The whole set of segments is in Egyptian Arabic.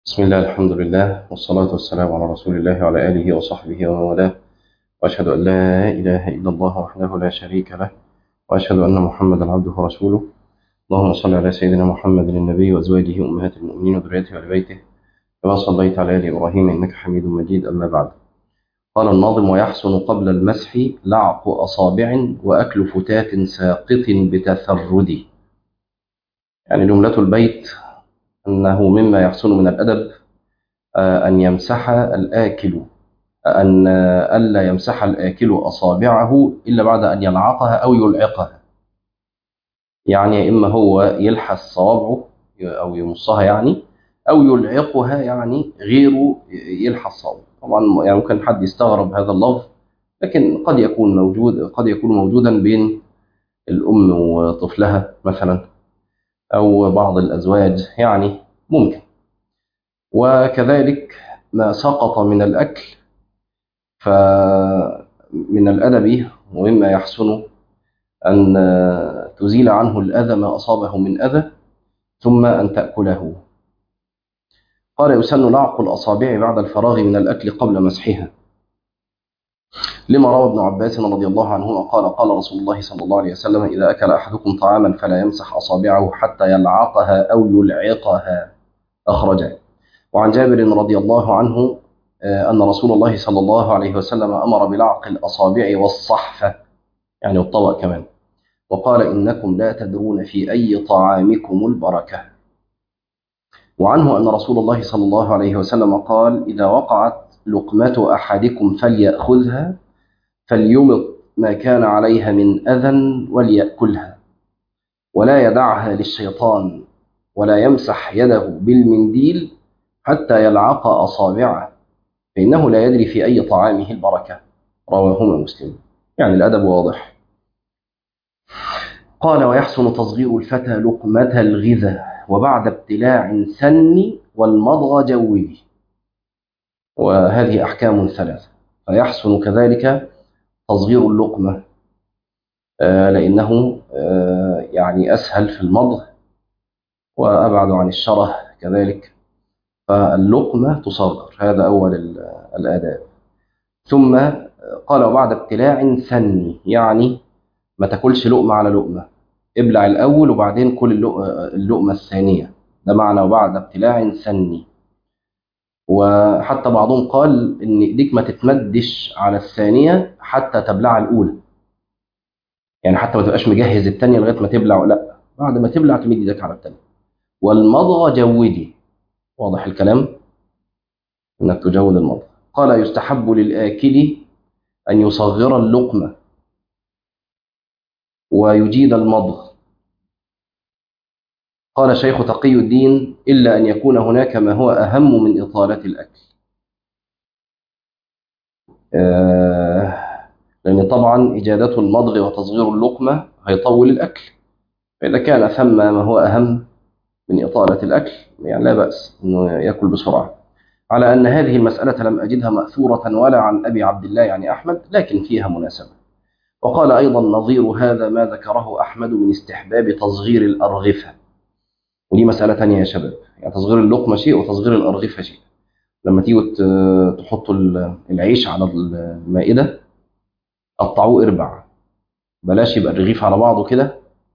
بسم الله الحمد لله والصلاة والسلام على رسول الله وعلى آله وصحبه ومن والاه وأشهد أن لا إله إلا الله وحده لا شريك له وأشهد أن محمدا عبده ورسوله اللهم صل على سيدنا محمد النبي وأزواجه أمهات المؤمنين وذريته وآل بيته كما صليت على آل إبراهيم إنك حميد مجيد أما بعد قال الناظم ويحسن قبل المسح لعق أصابع وأكل فتات ساقط بتثرد يعني جملة البيت أنه مما يحسن من الأدب أن يمسح الآكل أن ألا يمسح الآكل أصابعه إلا بعد أن يلعقها أو يلعقها يعني إما هو يلحس صوابعه أو يمصها يعني أو يلعقها يعني غيره يلحس صوابعه طبعا يعني ممكن حد يستغرب هذا اللفظ لكن قد يكون موجود قد يكون موجودا بين الأم وطفلها مثلا أو بعض الأزواج يعني ممكن وكذلك ما سقط من الأكل فمن الأدب ومما يحسن أن تزيل عنه الأذى ما أصابه من أذى ثم أن تأكله قال يسن لعق الأصابع بعد الفراغ من الأكل قبل مسحها لما روى ابن عباس رضي الله عنهما قال قال رسول الله صلى الله عليه وسلم إذا أكل أحدكم طعاما فلا يمسح أصابعه حتى يلعقها أو يلعقها أخرجه وعن جابر رضي الله عنه أن رسول الله صلى الله عليه وسلم أمر بلعق الأصابع والصحفة يعني الطبق كمان وقال إنكم لا تدرون في أي طعامكم البركة وعنه أن رسول الله صلى الله عليه وسلم قال إذا وقعت لقمة أحدكم فليأخذها فليمط ما كان عليها من أذى وليأكلها ولا يدعها للشيطان ولا يمسح يده بالمنديل حتى يلعق أصابعه فإنه لا يدري في أي طعامه البركة رواهما مسلم يعني الأدب واضح قال ويحسن تصغير الفتى لقمة الغذاء وبعد ابتلاع سن والمضغ جوبه وهذه أحكام ثلاثة فيحسن كذلك تصغير اللقمة لأنه يعني أسهل في المضغ وأبعد عن الشره كذلك فاللقمة تصغر هذا أول الآداب ثم قال وبعد ابتلاع ثني يعني ما تاكلش لقمة على لقمة ابلع الأول وبعدين كل اللقمة الثانية ده معنى وبعد ابتلاع ثني وحتى بعضهم قال ان ايديك ما تتمدش على الثانيه حتى تبلع الاولى يعني حتى ما تبقاش مجهز الثانيه لغايه ما تبلع لا بعد ما تبلع تمد ايدك على الثانيه والمضغ جودي واضح الكلام انك تجود المضغ قال يستحب للاكل ان يصغر اللقمه ويجيد المضغ قال شيخ تقي الدين إلا أن يكون هناك ما هو أهم من إطالة الأكل آه لأن طبعا إجادة المضغ وتصغير اللقمة هيطول الأكل فإذا كان ثم ما هو أهم من إطالة الأكل يعني لا بأس أنه يأكل بسرعة على أن هذه المسألة لم أجدها مأثورة ولا عن أبي عبد الله يعني أحمد لكن فيها مناسبة وقال أيضا نظير هذا ما ذكره أحمد من استحباب تصغير الأرغفة ودي مسألة تانية يا شباب يعني تصغير اللقمة شيء وتصغير الأرغفة شيء لما تيجوا تحطوا العيش على المائدة قطعوه اربع بلاش يبقى الرغيف على بعضه كده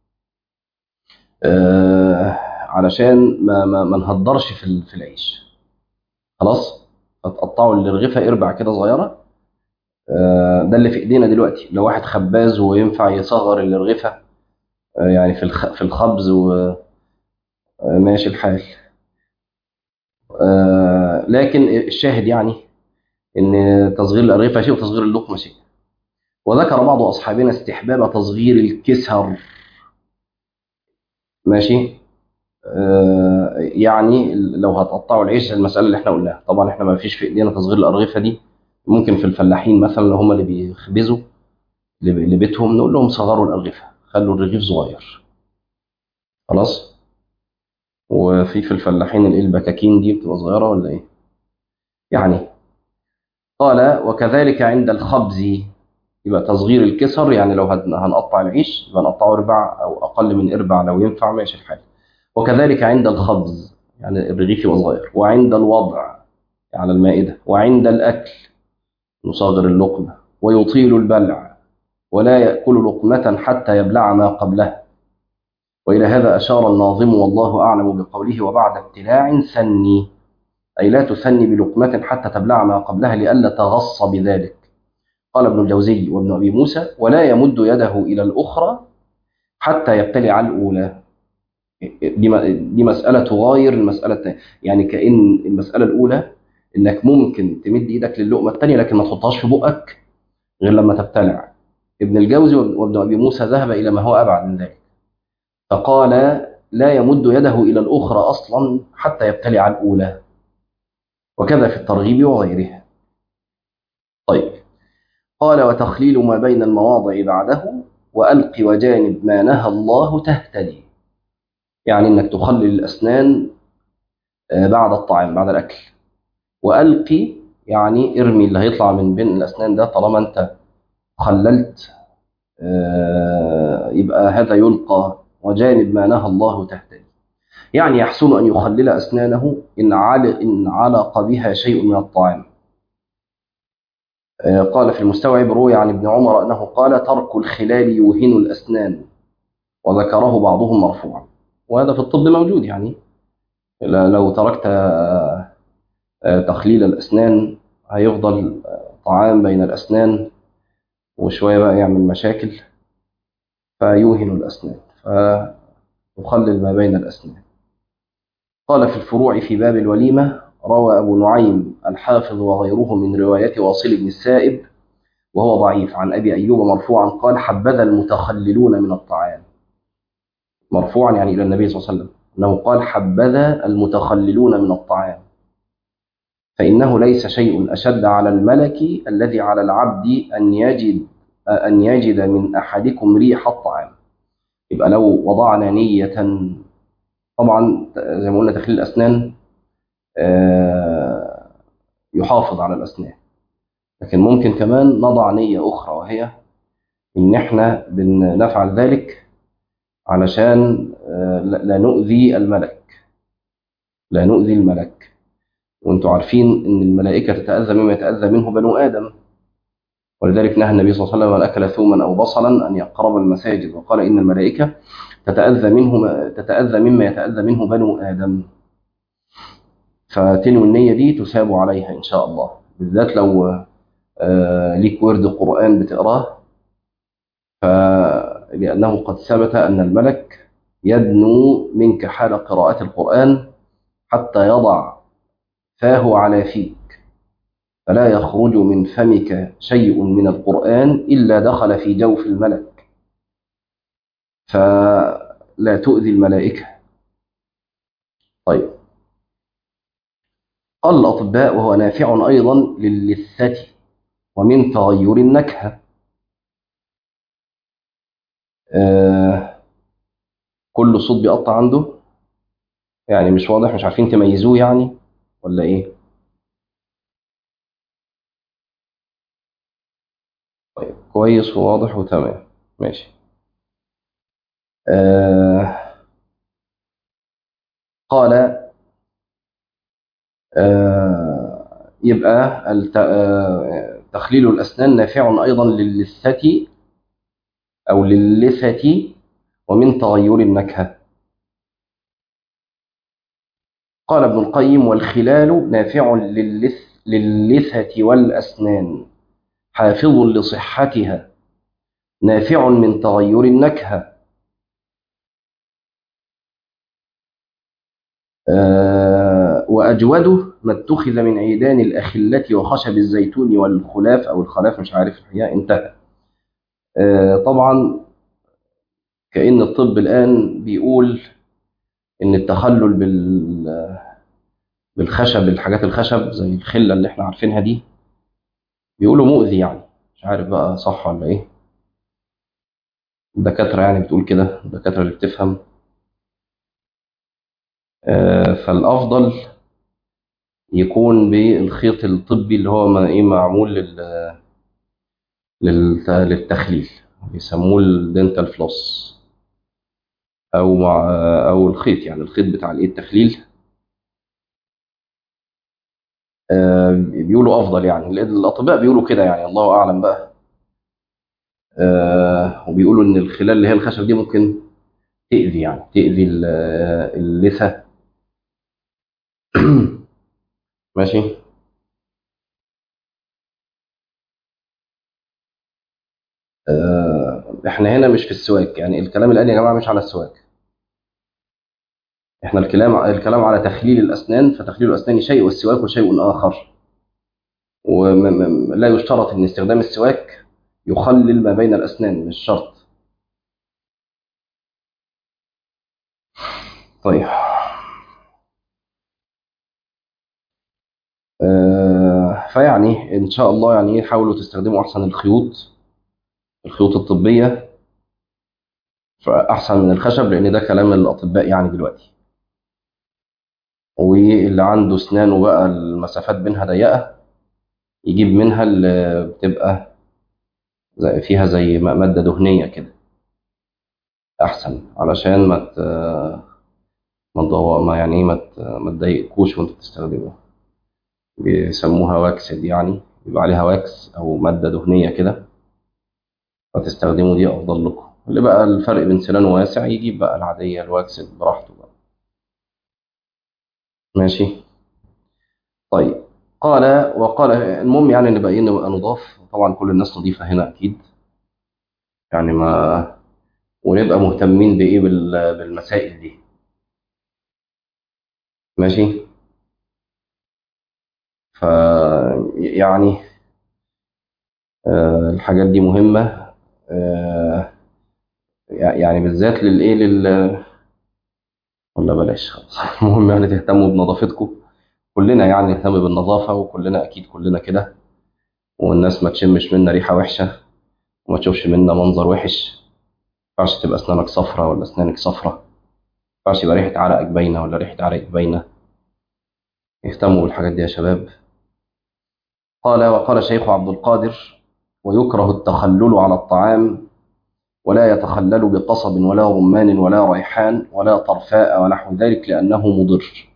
آه علشان ما ما, ما نهدرش في في العيش خلاص هتقطعوا الرغيفة اربع كده صغيرة آه ده اللي في ايدينا دلوقتي لو واحد خباز وينفع يصغر الرغيفة آه يعني في في الخبز و ماشي الحال آه لكن الشاهد يعني ان تصغير الأرغفة شيء وتصغير اللقمة شيء وذكر بعض أصحابنا استحباب تصغير الكسر ماشي آه يعني لو هتقطعوا العيش المسألة اللي احنا قلناها طبعا احنا ما فيش في ايدينا تصغير الأرغفة دي ممكن في الفلاحين مثلا لو هم اللي بيخبزوا لبيتهم نقول لهم صغروا الأرغفة خلوا الرغيف صغير خلاص وفي في الفلاحين الايه البكاكين دي بتبقى صغيره ولا ايه يعني قال وكذلك عند الخبز يبقى تصغير الكسر يعني لو هنقطع العيش يبقى نقطعه ارباع او اقل من ارباع لو ينفع ماشي الحال وكذلك عند الخبز يعني الرغيف يبقى صغير وعند الوضع على المائدة وعند الأكل نصغر اللقمة ويطيل البلع ولا يأكل لقمة حتى يبلع ما قبلها وإلى هذا أشار الناظم والله أعلم بقوله وبعد ابتلاع سني أي لا تسني بلقمة حتى تبلع ما قبلها لئلا تغص بذلك قال ابن الجوزي وابن أبي موسى ولا يمد يده إلى الأخرى حتى يبتلع الأولى دي دي مسألة تغاير المسألة الثانية يعني كأن المسألة الأولى إنك ممكن تمد إيدك للقمة الثانية لكن ما تحطهاش في بقك غير لما تبتلع ابن الجوزي وابن أبي موسى ذهب إلى ما هو أبعد من ذلك فقال لا يمد يده إلى الأخرى أصلا حتى يبتلع الأولى وكذا في الترغيب وغيره طيب قال وتخليل ما بين المواضع بعده وألق وجانب ما نهى الله تهتدي يعني انك تخلل الاسنان بعد الطعام بعد الاكل والقي يعني ارمي اللي هيطلع من بين الاسنان ده طالما انت خللت يبقى هذا يلقى وجانب ما نهى الله تهتدي يعني يحسن ان يخلل اسنانه ان ان علق بها شيء من الطعام قال في المستوعب روي عن ابن عمر انه قال ترك الخلال يوهن الاسنان وذكره بعضهم مرفوعا وهذا في الطب موجود يعني لو تركت تخليل الأسنان هيفضل طعام بين الأسنان وشوية بقى يعمل مشاكل فيوهن الأسنان فيخلل ما بين الأسنان قال في الفروع في باب الوليمة روى أبو نعيم الحافظ وغيره من رواية واصل بن السائب وهو ضعيف عن أبي أيوب مرفوعا قال حبذا المتخللون من الطعام مرفوعا يعني إلى النبي صلى الله عليه وسلم أنه قال حبذا المتخللون من الطعام فإنه ليس شيء أشد على الملك الذي على العبد أن يجد أن يجد من أحدكم ريح الطعام يبقى لو وضعنا نية طبعا زي ما قلنا تخليل الأسنان يحافظ على الأسنان لكن ممكن كمان نضع نية أخرى وهي إن إحنا بنفعل ذلك علشان لا نؤذي الملك لا نؤذي الملك وانتم عارفين ان الملائكه تتاذى مما يتاذى منه بنو ادم ولذلك نهى النبي صلى الله عليه وسلم من اكل ثوما او بصلا ان يقرب المساجد وقال ان الملائكه تتاذى منه تتاذى مما يتاذى منه بنو ادم فتنوي النيه دي تثاب عليها ان شاء الله بالذات لو ليك ورد قران بتقراه فلانه قد ثبت ان الملك يدنو منك حال قراءة القرآن حتى يضع فاه على فيك فلا يخرج من فمك شيء من القرآن إلا دخل في جوف الملك فلا تؤذي الملائكة طيب قال الأطباء وهو نافع أيضا للثة ومن تغير النكهة آه كل صوت بيقطع عنده يعني مش واضح مش عارفين تميزوه يعني ولا ايه طيب كويس وواضح وتمام ماشي آه قال آه يبقى الت... آه تخليل الأسنان نافع أيضا للثة أو للثة ومن تغير النكهة قال ابن القيم والخلال نافع للث للثة والأسنان حافظ لصحتها نافع من تغير النكهة أه وأجوده ما اتخذ من عيدان الأخلة وخشب الزيتون والخلاف أو الخلاف مش عارف الحقيقة انتهى أه طبعا كأن الطب الآن بيقول إن التخلل بال بالخشب الحاجات الخشب زي الخلة اللي احنا عارفينها دي بيقولوا مؤذي يعني مش عارف بقى صح ولا ايه الدكاترة يعني بتقول كده الدكاترة اللي بتفهم آه فالأفضل يكون بالخيط الطبي اللي هو ايه معمول لل للتخليل بيسموه الدنتال فلوس او مع او الخيط يعني الخيط بتاع الايه التخليل آه، بيقولوا افضل يعني الاطباء بيقولوا كده يعني الله اعلم بقى آه، وبيقولوا ان الخلال اللي هي الخشب دي ممكن تاذي يعني تاذي ال- آه، اللثه ماشي آه، احنا هنا مش في السواك يعني الكلام الان يا جماعه مش على السواك احنا الكلام الكلام على تخليل الاسنان فتخليل الاسنان شيء والسواك شيء اخر ولا يشترط ان استخدام السواك يخلل ما بين الاسنان مش شرط طيب آه، فيعني ان شاء الله يعني ايه حاولوا تستخدموا احسن الخيوط الخيوط الطبيه فاحسن من الخشب لان ده كلام الاطباء يعني دلوقتي واللي عنده اسنانه بقى المسافات بينها ضيقه يجيب منها اللي بتبقى زي فيها زي م- ماده دهنيه كده احسن علشان ما ت... ما تضو- ما يعني ايه ما ت- ما تضايقكوش وانتوا بتستخدموها بيسموها واكسد يعني بيبقى عليها واكس او ماده دهنيه كده فتستخدموا دي افضل لكم اللي بقى الفرق بين سنانه واسع يجيب بقى العاديه الواكسد براحته بقى ماشي طيب قال وقال المهم يعني نبقى ايه نبقى نضاف طبعا كل الناس نظيفه هنا اكيد يعني ما ونبقى مهتمين بايه بال- بالمسائل دي ماشي ف يعني آه، الحاجات دي مهمه آه، يعني بالذات للايه لل ولا بلاش خلاص المهم يعني تهتموا بنظافتكم كلنا يعني نهتم بالنظافه وكلنا اكيد كلنا كده والناس ما تشمش منا ريحه وحشه وما تشوفش منا منظر وحش ما ينفعش تبقى اسنانك صفرة ولا اسنانك صفرة ما ينفعش يبقى ريحه عرقك باينه ولا ريحه عرقك باينه اهتموا بالحاجات دي يا شباب قال وقال شيخ عبد القادر ويكره التخلل على الطعام ولا يتخلل بقصب ولا رمان ولا ريحان ولا طرفاء ونحو ذلك لأنه مضر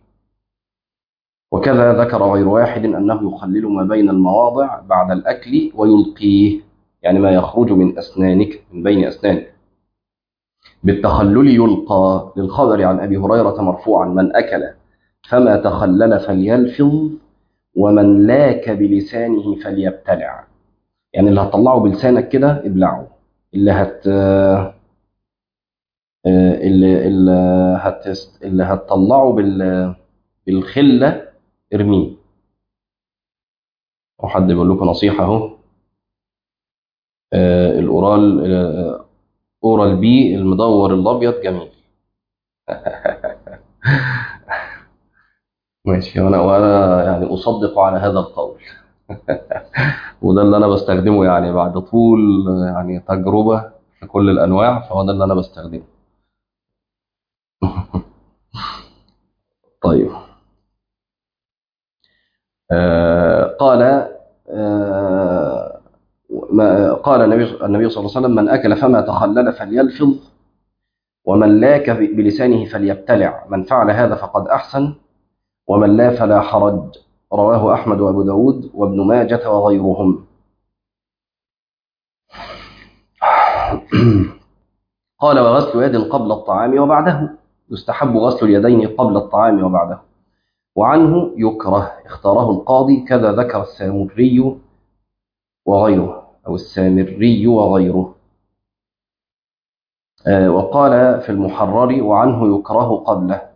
وكذا ذكر غير واحد أنه يخلل ما بين المواضع بعد الأكل ويلقيه يعني ما يخرج من أسنانك من بين أسنانك بالتخلل يلقى للخبر عن أبي هريرة مرفوعا من أكل فما تخلل فليلفظ ومن لاك بلسانه فليبتلع يعني اللي هتطلعه بلسانك كده ابلعه اللي هت اللي اللي هت اللي هتطلعه بال بالخله ارميه وحد بيقول لكم نصيحه اهو آه، الاورال آه، اورال بي المدور الابيض جميل ماشي وانا وانا يعني اصدق على هذا القول وده اللي انا بستخدمه يعني بعد طول يعني تجربه في كل الانواع فهو ده اللي انا بستخدمه طيب آه قال آه ما قال النبي النبي صلى الله عليه وسلم من اكل فما تخلل فليلفظ ومن لاك بلسانه فليبتلع من فعل هذا فقد احسن ومن لا فلا حرج رواه احمد وابو داود وابن ماجه وغيرهم قال وغسل يد قبل الطعام وبعده يستحب غسل اليدين قبل الطعام وبعده وعنه يكره اختاره القاضي كذا ذكر السامري وغيره أو السامري وغيره آه وقال في المحرر وعنه يكره قبله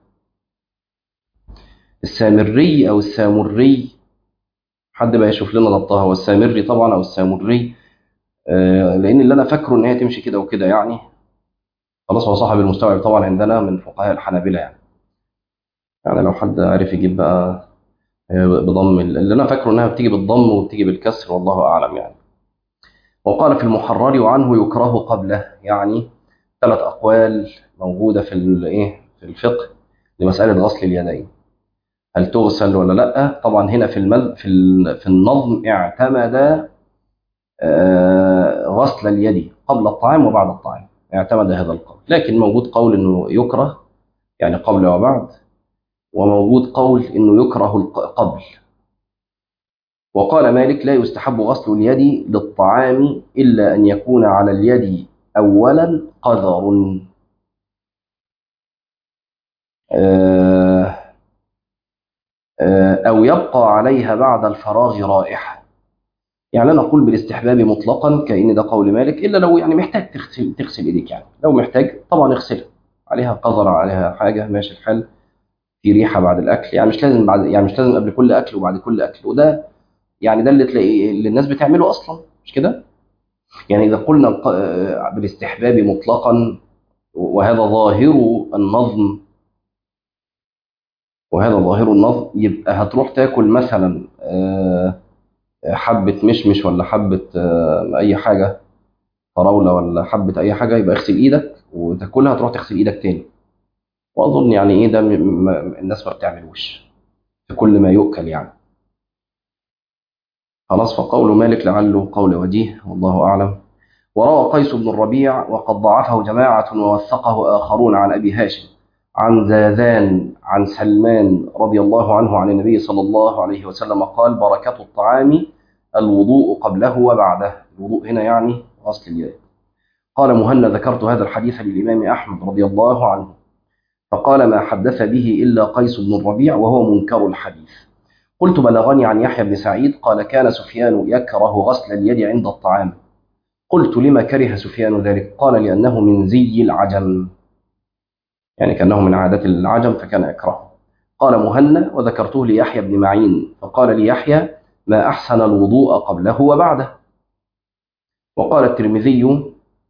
السامري أو السامري حد بقى يشوف لنا ضبطها هو السامري طبعا أو السامري آه لأن اللي أنا فاكره إن هي تمشي كده وكده يعني خلاص هو صاحب المستوعب طبعا عندنا من فقهاء الحنابلة يعني يعني لو حد عرف يجيب بقى بضم اللي انا فاكره انها بتيجي بالضم وبتيجي بالكسر والله اعلم يعني وقال في المحرر وعنه يكره قبله يعني ثلاث اقوال موجوده في الايه في الفقه لمساله غسل اليدين هل تغسل ولا لا طبعا هنا في المل في في النظم اعتمد غسل اليد قبل الطعام وبعد الطعام اعتمد هذا القول لكن موجود قول انه يكره يعني قبل وبعد وموجود قول انه يكره قبل وقال مالك لا يستحب غسل اليد للطعام إلا أن يكون على اليد أولا قذر آه، آه، أو يبقى عليها بعد الفراغ رائحة يعني لا نقول بالاستحباب مطلقا كأن ده قول مالك إلا لو يعني محتاج تغسل تغسل إيديك يعني لو محتاج طبعا اغسلها عليها قذر عليها حاجة ماشي الحال في ريحة بعد الأكل يعني مش لازم بعد يعني مش لازم قبل كل أكل وبعد كل أكل وده يعني ده اللي تلاقي اللي الناس بتعمله أصلا مش كده؟ يعني إذا قلنا الق- آه، بالاستحباب مطلقا وهذا ظاهر النظم وهذا ظاهر النظم يبقى هتروح تاكل مثلا آه، حبة مشمش ولا حبة آه، أي حاجة فراولة ولا حبة أي حاجة يبقى اغسل إيدك وتاكلها تروح تغسل إيدك تاني وأظن يعني إيه ده م- م- الناس ما بتعملوش في كل ما يؤكل يعني خلاص فقول مالك لعله قول وجيه والله أعلم وروى قيس بن الربيع وقد ضعفه جماعة ووثقه آخرون عن أبي هاشم عن زاذان عن سلمان رضي الله عنه عن النبي صلى الله عليه وسلم قال بركة الطعام الوضوء قبله وبعده الوضوء هنا يعني غسل اليد قال مهنا ذكرت هذا الحديث للإمام أحمد رضي الله عنه فقال ما حدث به إلا قيس بن الربيع وهو منكر الحديث قلت بلغني عن يحيى بن سعيد قال كان سفيان يكره غسل اليد عند الطعام قلت لما كره سفيان ذلك قال لأنه من زي العجم يعني كأنه من عادات العجم فكان يكرهه قال مهنا وذكرته ليحيى بن معين فقال لي يحيى ما أحسن الوضوء قبله وبعده وقال الترمذي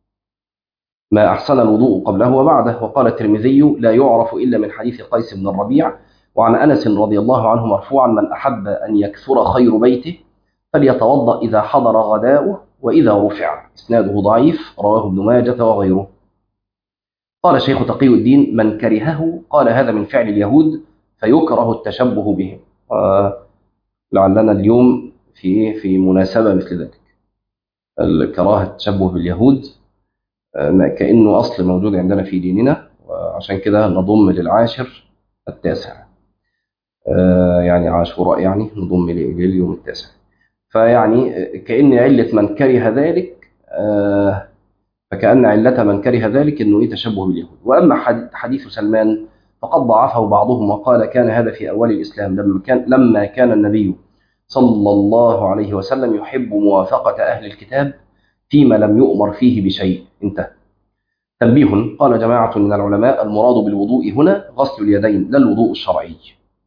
ما أحسن الوضوء قبله وبعده وقال الترمذي لا يعرف إلا من حديث قيس بن الربيع وعن أنس رضي الله عنه مرفوعا من أحب أن يكثر خير بيته فليتوضأ إذا حضر غداؤه وإذا رفع إسناده ضعيف رواه ابن ماجة وغيره قال شيخ تقي الدين من كرهه قال هذا من فعل اليهود فيكره التشبه بهم آه، لعلنا اليوم في في مناسبة مثل ذلك الكراهة التشبه باليهود آه، ما- كأنه أصل موجود عندنا في ديننا وعشان كده نضم للعاشر التاسع آه، يعني عاشوراء يعني نضم ل- لليوم التاسع فيعني آه، كأن علة من كره ذلك آه، فكأن علة من كره ذلك أنه إيه تشبه باليهود وأما حد- حديث سلمان فقد ضعفه بعضهم وقال كان هذا في أول الإسلام لما كان لما كان النبي صلى الله عليه وسلم يحب موافقة أهل الكتاب فيما لم يؤمر فيه بشيء انتهى تنبيه قال جماعة من العلماء المراد بالوضوء هنا غسل اليدين لا الوضوء الشرعي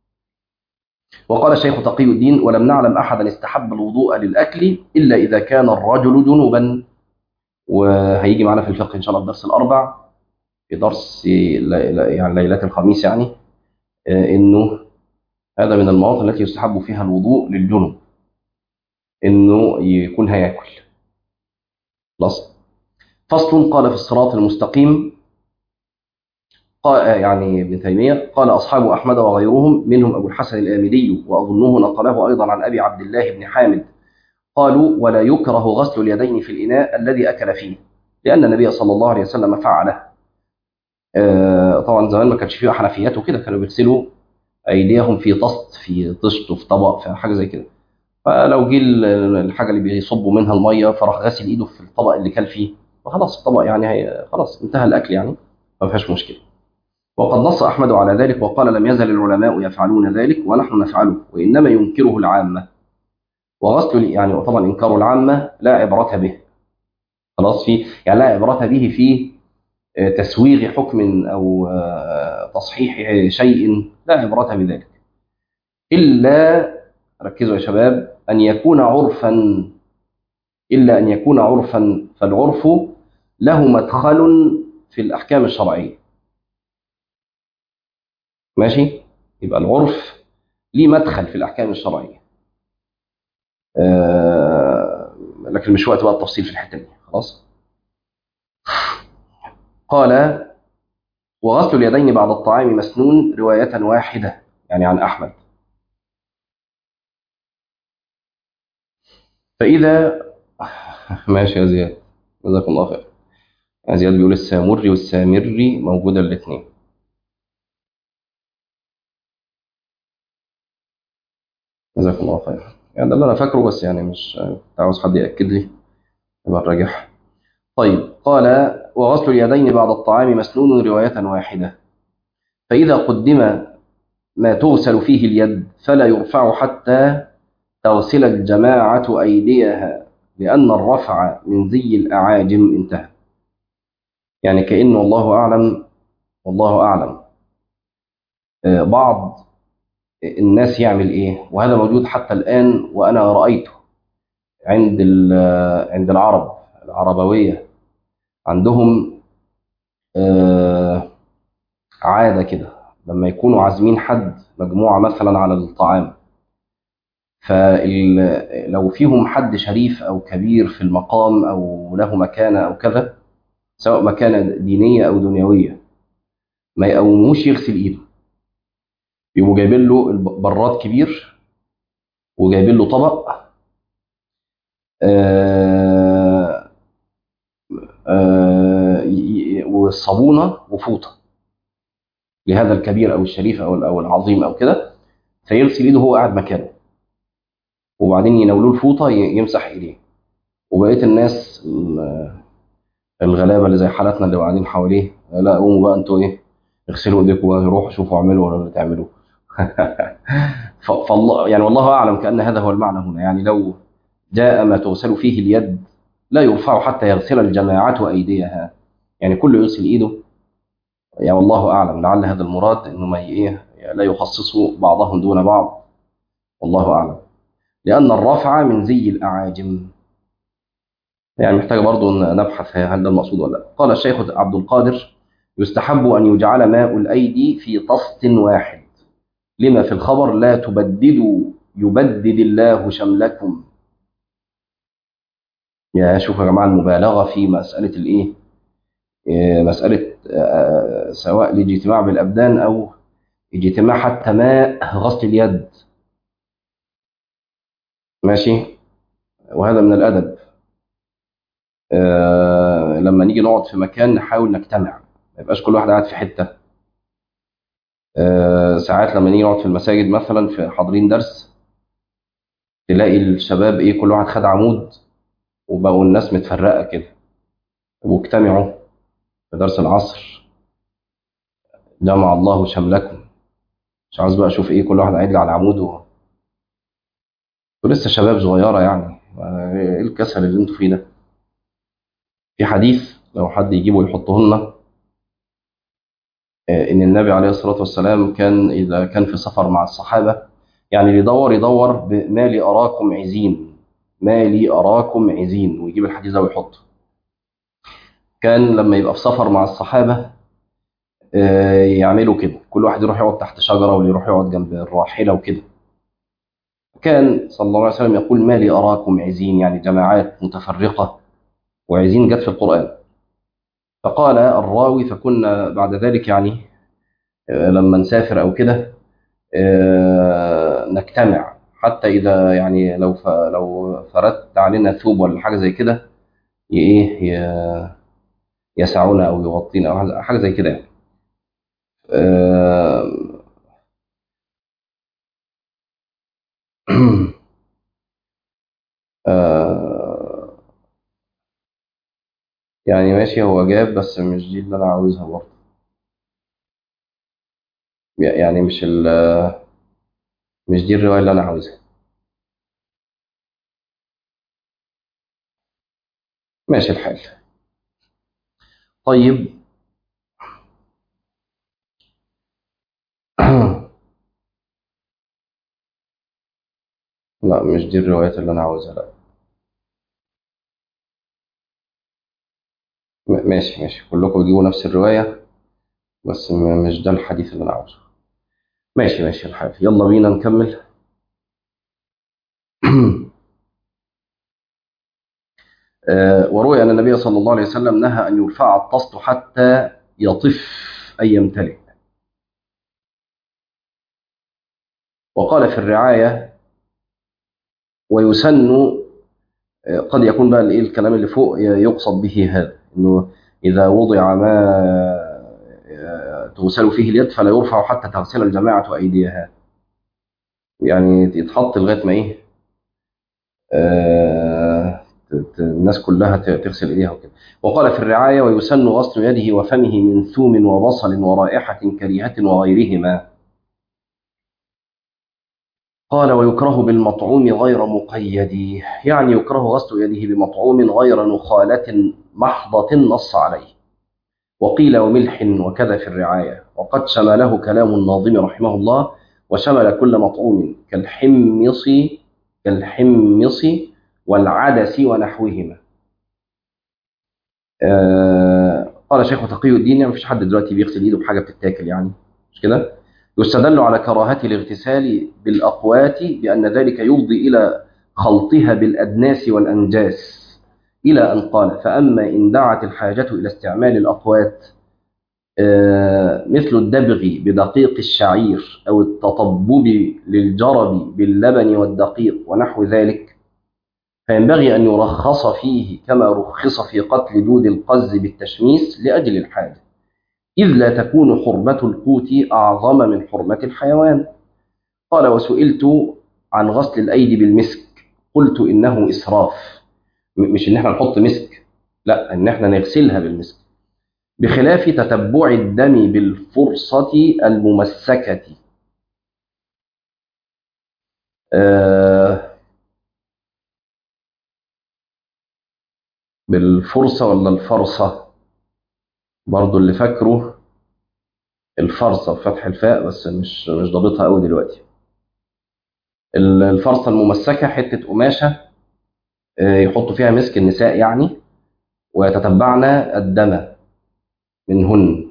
وقال الشيخ تقي الدين ولم نعلم أحدا استحب الوضوء للأكل إلا إذا كان الرجل جنوبا وهيجي معنا في الفقه إن شاء الله في درس الأربع في درس لي- يعني ليلة الخميس يعني آه، إنه هذا من المواطن التي يستحب فيها الوضوء للجنوب إنه يكون هياكل خلاص فصل قال في الصراط المستقيم قال يعني ابن تيمية قال أصحاب أحمد وغيرهم منهم أبو الحسن الآمدي وأظنه نقله أيضا عن أبي عبد الله بن حامد قالوا ولا يكره غسل اليدين في الإناء الذي أكل فيه لأن النبي صلى الله عليه وسلم فعله آه، طبعا زمان ما كانش فيه حنفيات وكده كانوا بيغسلوا أيديهم في طست في طشت في طبق في حاجة زي كده فلو جه ال- الحاجة اللي بيصبوا منها المية فراح غاسل إيده في الطبق اللي كان فيه فخلاص الطبق يعني هي خلاص انتهى الأكل يعني ما فيهاش مشكلة وقد نص أحمد على ذلك وقال لم يزل العلماء يفعلون ذلك ونحن نفعله وإنما ينكره العامة وغسل يعني وطبعا إنكار العامة لا عبرة به خلاص في يعني لا عبرة به في آه، تسويغ حكم أو آه، تصحيح شيء لا عبرة بذلك إلا ركزوا يا شباب أن يكون عرفا إلا أن يكون عرفا فالعرف له مدخل في الأحكام الشرعية ماشي يبقى العرف ليه مدخل في الأحكام الشرعية آه، لكن مش وقت بقى التفصيل في الحتة دي خلاص قال وغسل اليدين بعد الطعام مسنون رواية واحدة يعني عن أحمد فإذا ماشي يا زياد جزاكم الله خير يا زياد بيقول السامري والسامري موجودة الاثنين جزاكم الله خير يعني ده اللي انا فاكره بس يعني مش كنت عاوز حد ياكد لي يبقى نراجعها طيب قال وغسل اليدين بعد الطعام مسنون روايه واحده فاذا قدم ما تغسل فيه اليد فلا يرفع حتى تغسل الجماعه ايديها لان الرفع من زي الاعاجم انتهى يعني كانه الله اعلم والله اعلم آه، بعض الناس يعمل ايه وهذا موجود حتى الان وانا رايته عند ال- عند العرب العربويه عندهم آه، عاده كده لما يكونوا عازمين حد مجموعه مثلا على الطعام فلو فيهم حد شريف او كبير في المقام او له مكانه او كذا سواء مكانه دينيه او دنيويه ما يقوموش يغسل ايده يقوموا جايبين له الب- براد كبير وجايبين له طبق آه، آه، ي- ي- والصابونه وفوطه لهذا الكبير او الشريف او او العظيم او كده فيغسل ايده وهو قاعد مكانه وبعدين يناولوه الفوطه ي- يمسح ايديه وبقيه الناس ال- الغلابه اللي زي حالاتنا اللي قاعدين حواليه لا قوموا بقى انتوا ايه اغسلوا ايديكم بقى روحوا شوفوا اعملوا ولا اللي تعملوه ف- فالله يعني والله اعلم كان هذا هو المعنى هنا يعني لو جاء ما تغسل فيه اليد لا يرفع حتى يغسل الجماعة أيديها يعني كل يغسل إيده يعني والله أعلم لعل هذا المراد إنه ما ي- إيه لا يخصصوا بعضهم دون بعض والله أعلم لأن الرفع من زي الأعاجم يعني محتاج برضو أن نبحث هل ده المقصود ولا لا قال الشيخ عبد القادر يستحب أن يجعل ماء الأيدي في طست واحد لما في الخبر لا تبددوا يبدد الله شملكم يا شوف يا جماعة المبالغة في مسألة الإيه إيه، مسألة آه، سواء الاجتماع بالأبدان أو اجتماع حتى ماء غسل اليد ماشي وهذا من الأدب آه، لما نيجي نقعد في مكان نحاول نجتمع ما يبقاش كل واحد قاعد في حتة آه، ساعات لما نيجي نقعد في المساجد مثلا في حاضرين درس تلاقي الشباب ايه كل واحد خد عمود وبقوا الناس متفرقة كده واجتمعوا في درس العصر جمع الله شملكم مش عاوز بقى اشوف ايه كل واحد قاعد لي على عمود و... ولسه شباب صغيرة يعني ايه الكسل اللي انتوا فيه ده في حديث لو حد يجيبه ويحطه لنا آه، ان النبي عليه الصلاة والسلام كان اذا كان في سفر مع الصحابة يعني اللي يدور يدور بما لي اراكم عزين ما لي اراكم عزين ويجيب الحديث ده ويحطه كان لما يبقى في سفر مع الصحابة آه، يعملوا كده كل واحد يروح يقعد تحت شجرة واللي يروح يقعد جنب الراحلة وكده كان صلى الله عليه وسلم يقول ما لي أراكم عزين يعني جماعات متفرقة وعزين جت في القرآن فقال الراوي فكنا بعد ذلك يعني آه، لما نسافر أو كده آه، نجتمع حتى إذا يعني لو ف- لو فردت علينا ثوب ولا حاجة زي كده ي- إيه ي- يسعونا أو يغطينا أو حاجة- حاجة زي كده يعني آه، آه، يعني ماشي هو جاب بس مش دي اللي انا عاوزها برضه يعني مش ال مش دي الرواية اللي انا عاوزها ماشي الحال طيب لا مش دي الروايات اللي انا عاوزها لا م- ماشي ماشي كلكم تجيبوا نفس الرواية بس م- مش ده الحديث اللي انا عاوزه ماشي ماشي الحال يلا بينا نكمل آه، وروي أن النبي صلى الله عليه وسلم نهى أن يرفع الطست حتى يطف أي يمتلئ وقال في الرعاية ويسن آه، قد يكون بقى الايه الكلام اللي فوق يقصد به هذا انه اذا وضع ما آه، تغسل فيه اليد فلا يرفع حتى تغسل الجماعه ايديها يعني يتحط لغايه ما ايه آه، ت- ت- الناس كلها ت- تغسل ايديها وكده وقال في الرعايه ويسن غسل يده وفمه من ثوم وبصل ورائحه كريهه وغيرهما قال ويكره بالمطعوم غير مقيد يعني يكره غسل يده بمطعوم غير نخالة محضة نص عليه وقيل وملح وكذا في الرعاية وقد شمله كلام الناظم رحمه الله وشمل كل مطعوم كالحمص كالحمص والعدس ونحوهما آه قال شيخ تقي الدين يعني مفيش حد دلوقتي بيغسل ايده بحاجه بتتاكل يعني مش كده يستدل على كراهه الاغتسال بالاقوات بان ذلك يفضي الى خلطها بالادناس والانجاس الى ان قال فاما ان دعت الحاجه الى استعمال الاقوات آه، مثل الدبغ بدقيق الشعير او التطبب للجرب باللبن والدقيق ونحو ذلك فينبغي أن يرخص فيه كما رخص في قتل دود القز بالتشميس لأجل الحاجة إذ لا تكون حرمة القوت أعظم من حرمة الحيوان قال وسئلت عن غسل الأيدي بالمسك قلت إنه إسراف م- مش إن إحنا نحط مسك لا إن إحنا نغسلها بالمسك بخلاف تتبع الدم بالفرصة الممسكة آه بالفرصة ولا الفرصة برضو اللي فاكره الفرصة بفتح الفاء بس مش مش ضابطها قوي دلوقتي ال- الفرصة الممسكة حتة قماشة آه، يحطوا فيها مسك النساء يعني ويتتبعن الدم منهن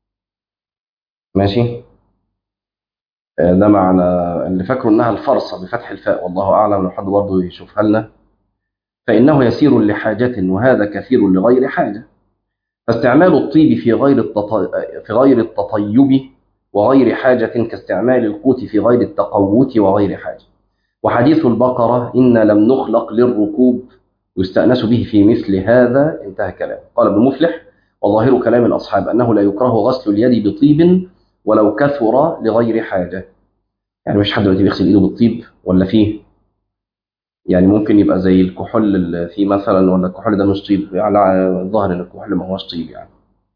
ماشي آه، ده معنى اللي فاكره انها الفرصة بفتح الفاء والله اعلم لو حد برضه يشوفها لنا فانه يسير لحاجة وهذا كثير لغير حاجة فاستعمال الطيب في غير التط... في غير التطيب وغير حاجة كاستعمال القوت في غير التقوت وغير حاجة وحديث البقرة إن لم نخلق للركوب يستأنس به في مثل هذا انتهى كلام قال ابن مفلح وظاهر كلام الأصحاب أنه لا يكره غسل اليد بطيب ولو كثر لغير حاجة يعني مش حد دلوقتي بيغسل إيده بالطيب ولا فيه يعني ممكن يبقى زي الكحول اللي فيه مثلا ولا الكحول ده مش طيب يعني الظاهر ان الكحول ما هوش طيب يعني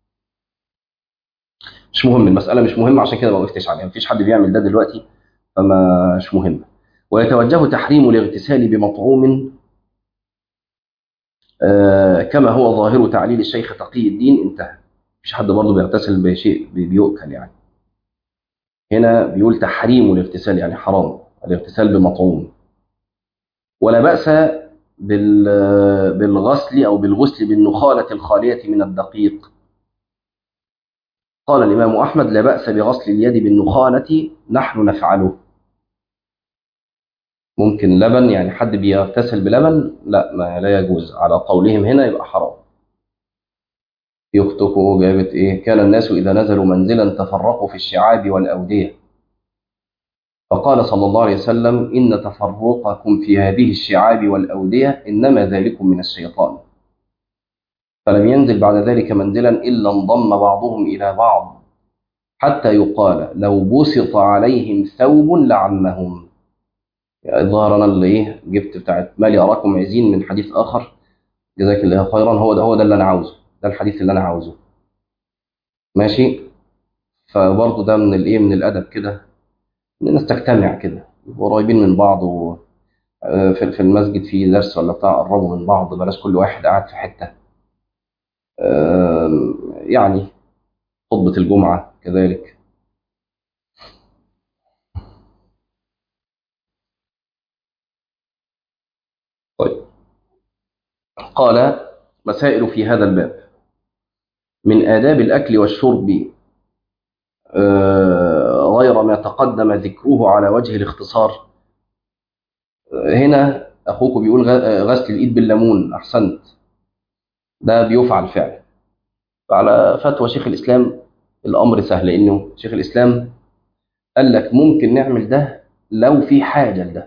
مش مهم المسألة مش مهمة عشان كده ما وقفتش عليها مفيش حد بيعمل ده دلوقتي فما مش مهم ويتوجه تحريم الاغتسال بمطعوم آه، كما هو ظاهر تعليل الشيخ تقي الدين انتهى مفيش حد برضه بيغتسل بشيء بي- بيؤكل يعني هنا بيقول تحريم الاغتسال يعني حرام الاغتسال بمطعوم ولا بأس بال- بالغسل أو بالغسل بالنخالة الخالية من الدقيق قال الإمام أحمد لا بأس بغسل اليد بالنخالة نحن نفعله ممكن لبن يعني حد بيغتسل بلبن لا ما لا يجوز على قولهم هنا يبقى حرام يختكوا جابت إيه كان الناس إذا نزلوا منزلا تفرقوا في الشعاب والأودية فقال صلى الله عليه وسلم إن تفرقكم في هذه الشعاب والأودية إنما ذلكم من الشيطان فلم ينزل بعد ذلك منزلا إلا انضم بعضهم إلى بعض حتى يقال لو بسط عليهم ثوب لعمهم يعني ظهر أنا اللي إيه جبت بتاعت مالي أراكم عزين من حديث آخر جزاك الله خيرا هو ده هو ده اللي أنا عاوزه ده الحديث اللي أنا عاوزه ماشي فبرضه ده من الإيه من الأدب كده إن الناس تجتمع كده يبقوا قريبين من بعض و آه، في في المسجد في درس ولا بتاع قربوا من بعض بلاش كل واحد قاعد في حتة آم، يعني خطبة الجمعة كذلك طيب قال مسائل في هذا الباب من آداب الأكل والشرب آه، غير ما تقدم ذكره على وجه الاختصار آه، هنا أخوك بيقول غ- آه، غسل الإيد بالليمون أحسنت ده بيفعل فعلا فعلى فتوى شيخ الإسلام الأمر سهل لأنه شيخ الإسلام قال لك ممكن نعمل ده لو في حاجة لده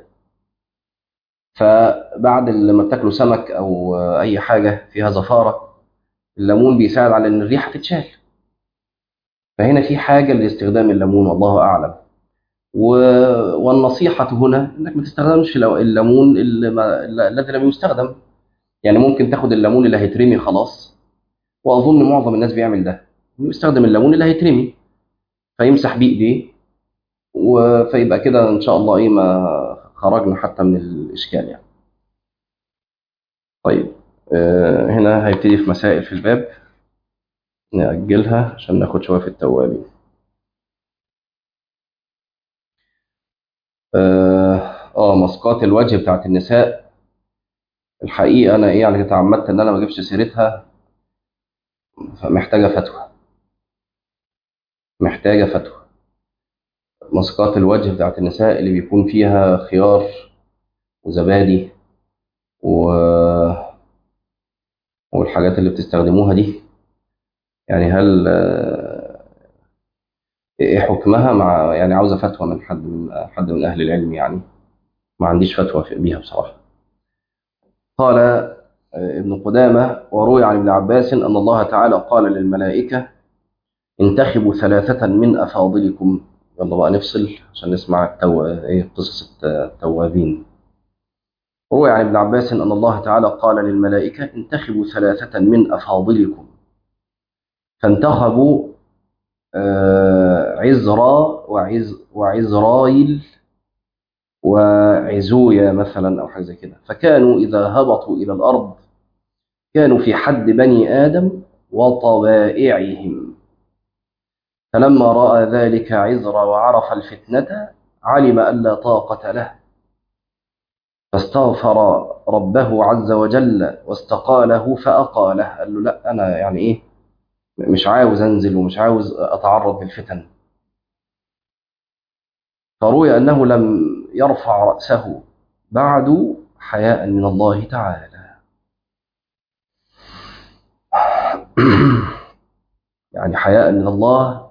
فبعد لما بتاكلوا سمك أو آه، أي حاجة فيها زفارة الليمون بيساعد على إن الريحة تتشال فهنا في حاجة لاستخدام الليمون والله أعلم والنصيحة هنا انك ما تستخدمش الليمون الذي لم يستخدم يعني ممكن تاخد الليمون اللي هيترمي خلاص واظن معظم الناس بيعمل ده يستخدم الليمون اللي هيترمي فيمسح بيه ايديه فيبقى كده ان شاء الله ايه ما خرجنا حتى من الاشكال يعني طيب هنا هيبتدي في مسائل في الباب نأجلها عشان ناخد شوية في التوابين اه مسقات الوجه بتاعت النساء الحقيقة أنا إيه يعني تعمدت إن أنا ما أجيبش سيرتها فمحتاجة فتوى محتاجة فتوى مسقات الوجه بتاعت النساء اللي بيكون فيها خيار وزبادي و... والحاجات اللي بتستخدموها دي يعني هل ايه حكمها مع يعني عاوزه فتوى من حد من حد من اهل العلم يعني ما عنديش فتوى بيها بصراحه قال ابن قدامه وروي عن ابن عباس ان الله تعالى قال للملائكه انتخبوا ثلاثه من افاضلكم يلا بقى نفصل عشان نسمع التو... ايه قصص التوابين روي عن ابن عباس ان الله تعالى قال للملائكه انتخبوا ثلاثه من افاضلكم فانتخبوا عزرا وعز وعزرايل وعزويا مثلا او حاجه زي كده فكانوا اذا هبطوا الى الارض كانوا في حد بني ادم وطبائعهم فلما راى ذلك عزرا وعرف الفتنه علم ان لا طاقه له فاستغفر ربه عز وجل واستقاله فاقاله قال له لا انا يعني ايه مش عاوز انزل ومش عاوز اتعرض للفتن فروي انه لم يرفع راسه بعد حياء من الله تعالى يعني حياء من الله